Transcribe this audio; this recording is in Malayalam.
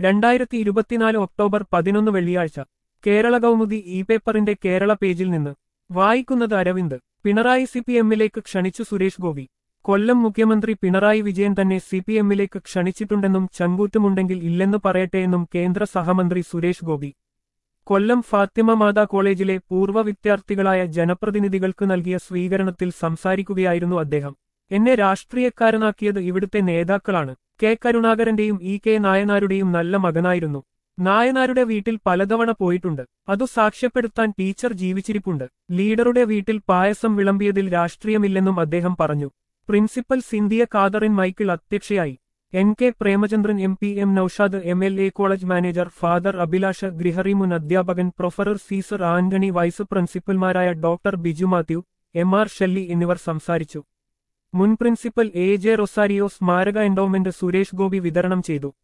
രണ്ടായിരത്തി ഇരുപത്തിനാല് ഒക്ടോബർ പതിനൊന്ന് വെള്ളിയാഴ്ച കേരള കൗമുദി ഇ പേപ്പറിന്റെ കേരള പേജിൽ നിന്ന് വായിക്കുന്നത് അരവിന്ദ് പിണറായി സി പി എമ്മിലേക്ക് ക്ഷണിച്ചു സുരേഷ് ഗോപി കൊല്ലം മുഖ്യമന്ത്രി പിണറായി വിജയൻ തന്നെ സി പി എമ്മിലേക്ക് ക്ഷണിച്ചിട്ടുണ്ടെന്നും ചങ്കൂറ്റമുണ്ടെങ്കിൽ ഇല്ലെന്ന് പറയട്ടെയെന്നും കേന്ദ്ര സഹമന്ത്രി സുരേഷ് ഗോപി കൊല്ലം ഫാത്തിമ മാതാ കോളേജിലെ പൂർവ്വ വിദ്യാർത്ഥികളായ ജനപ്രതിനിധികൾക്ക് നൽകിയ സ്വീകരണത്തിൽ സംസാരിക്കുകയായിരുന്നു അദ്ദേഹം എന്നെ രാഷ്ട്രീയക്കാരനാക്കിയത് ഇവിടുത്തെ നേതാക്കളാണ് കെ കരുണാകരന്റെയും ഇ കെ നായനാരുടെയും നല്ല മകനായിരുന്നു നായനാരുടെ വീട്ടിൽ പലതവണ പോയിട്ടുണ്ട് അതു സാക്ഷ്യപ്പെടുത്താൻ ടീച്ചർ ജീവിച്ചിരിപ്പുണ്ട് ലീഡറുടെ വീട്ടിൽ പായസം വിളമ്പിയതിൽ രാഷ്ട്രീയമില്ലെന്നും അദ്ദേഹം പറഞ്ഞു പ്രിൻസിപ്പൽ സിന്ധിയ ഖാദറിൻ മൈക്കിൾ അധ്യക്ഷയായി N K Premachandran M P M Noushad M L A college manager father Abhilash Gregory മുൻ അധ്യാപകൻ പ്രൊഫസർ സീസർ ആന്റണി വൈസ് പ്രിൻസിപ്പൽമാരായ doctor Biju Mathew M R Shelly എന്നിവർ സംസാരിച്ചു മുൻ പ്രിൻസിപ്പൽ എ ജെ റൊസാരിയോ സ്മാരക എൻഡോമെന്റ് സുരേഷ് ഗോപി വിതരണം ചെയ്തു